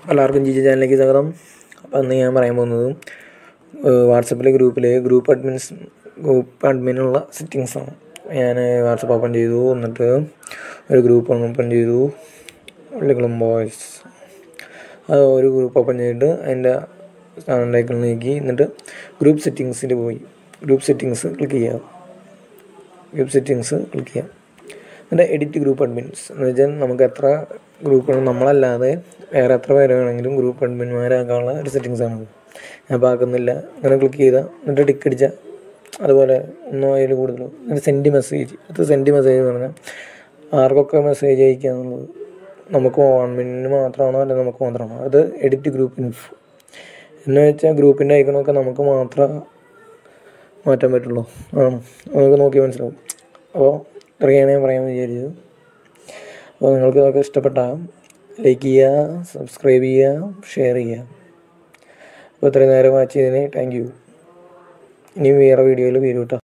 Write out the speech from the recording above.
എല്ലാവർക്കും ജിജി ചാനലിലേക്ക് സ്വാഗതം അപ്പോൾ അന്ന് ഞാൻ പറയാൻ പോകുന്നത് വാട്സപ്പിലെ ഗ്രൂപ്പിലെ ഗ്രൂപ്പ് അഡ്മിൻസ് ഗ്രൂപ്പ് അഡ്മിനുള്ള സെറ്റിങ്സാണ് ഞാൻ വാട്സപ്പ് ഓപ്പൺ ചെയ്തു എന്നിട്ട് ഒരു ഗ്രൂപ്പ് ഓപ്പൺ ചെയ്തു പള്ളിക്കുളം ബോയ്സ് അത് ഒരു ഗ്രൂപ്പ് ഓപ്പൺ ചെയ്തിട്ട് അതിൻ്റെ സ്റ്റാൻഡ് ഐക്കൺ നീക്കി എന്നിട്ട് ഗ്രൂപ്പ് സെറ്റിങ്സിൽ പോയി ഗ്രൂപ്പ് സെറ്റിങ്സ് ക്ലിക്ക് ചെയ്യുക ഗ്രൂപ്പ് സെറ്റിങ്സ് ക്ലിക്ക് ചെയ്യാം എന്നിട്ട് എഡിറ്റ് ഗ്രൂപ്പ് അഡ്മിൻസ് എന്ന് വെച്ചാൽ നമുക്ക് എത്ര ഗ്രൂപ്പുകൾ നമ്മളല്ലാതെ വേറെ എത്ര പേര് വേണമെങ്കിലും ഗ്രൂപ്പ് അഡ്മിന്മാരാക്കാനുള്ള ഒരു സെറ്റിങ്സ് ആണ് ഞാൻ ഇപ്പോൾ ആക്കുന്നില്ല അങ്ങനെ ക്ലിക്ക് ചെയ്താൽ എന്നിട്ട് ടിക്ക് അടിച്ചാൽ അതുപോലെ ഒന്നോ അതിൽ കൂടുതലോ എന്നിട്ട് സെൻഡ് മെസ്സേജ് അത് സെൻഡ് മെസ്സേജ് എന്ന് പറഞ്ഞാൽ ആർക്കൊക്കെ മെസ്സേജ് അയക്കുക എന്നുള്ളത് നമുക്ക് അഡ്മിന് മാത്രമാണോ അല്ലെങ്കിൽ നമുക്ക് മാത്രമാണോ അത് എഡിറ്റ് ഗ്രൂപ്പ് ഇൻഫോ എന്ന് വെച്ചാൽ ഗ്രൂപ്പിൻ്റെ ഐക്കണൊക്കെ നമുക്ക് മാത്രം മാറ്റാൻ പറ്റുള്ളൂ ആണ് നമുക്ക് നോക്കി മനസ്സിലാവും അപ്പോൾ ഇത്രയാണ് ഞാൻ പറയാൻ വിചാരിച്ചത് അപ്പോൾ നിങ്ങൾക്ക് ഇതൊക്കെ ഇഷ്ടപ്പെട്ടാൽ ലൈക്ക് ചെയ്യുക സബ്സ്ക്രൈബ് ചെയ്യുക ഷെയർ ചെയ്യുക അപ്പോൾ ഇത്രയും നേരം വാച്ച് ചെയ്തതിന് താങ്ക് യു ഇനിയും വേറെ വീഡിയോയിൽ വരും കേട്ടോ